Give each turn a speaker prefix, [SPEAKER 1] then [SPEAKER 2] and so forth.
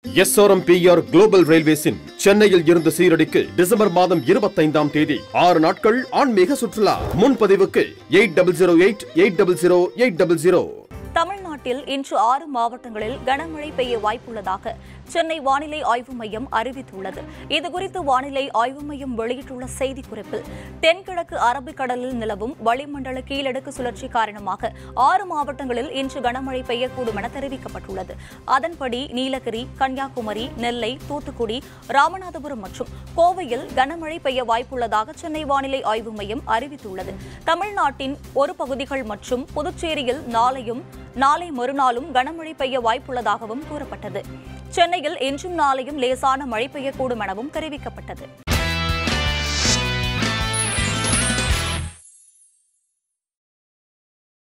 [SPEAKER 1] SRMPR global ரயில்வேஸின் சென்னையில் இருந்து சீரடிக்கு December மாதம் இருபத்தைந்தாம் தேதி ஆறு நாட்கள் ஆன்மீக சுற்றுலா முன்பதிவுக்கு eight double zero eight eight double zero eight double zero
[SPEAKER 2] தமிழ்நாட்டில் இன்று ஆறு மாவட்டங்களில் கனமழை பெய்ய வாய்ப்புள்ளதாக சென்னை வானிலை ஆய்வு மையம் அறிவித்துள்ளது இதுகுறித்து வானிலை ஆய்வு மையம் வெளியிட்டுள்ள செய்திக்குறிப்பில் தென்கிழக்கு அரபிக்கடலில் நிலவும் வளிமண்டல கீழடுக்கு சுழற்சி காரணமாக ஆறு மாவட்டங்களில் இன்று கனமழை பெய்யக்கூடும் என தெரிவிக்கப்பட்டுள்ளது அதன்படி நீலகிரி கன்னியாகுமரி நெல்லை தூத்துக்குடி ராமநாதபுரம் மற்றும் கோவையில் கனமழை பெய்ய வாய்ப்புள்ளதாக சென்னை வானிலை ஆய்வு மையம் அறிவித்துள்ளது தமிழ்நாட்டின் ஒரு பகுதிகள் மற்றும் புதுச்சேரியில் நாளையும் நாளை மறுநாளும் கனமழை பெய்ய வாய்ப்புள்ளதாகவும் கூறப்பட்டது சென்னையில் இன்றும் நாளையும் லேசான மழை பெய்யக்கூடும் எனவும் தெரிவிக்கப்பட்டது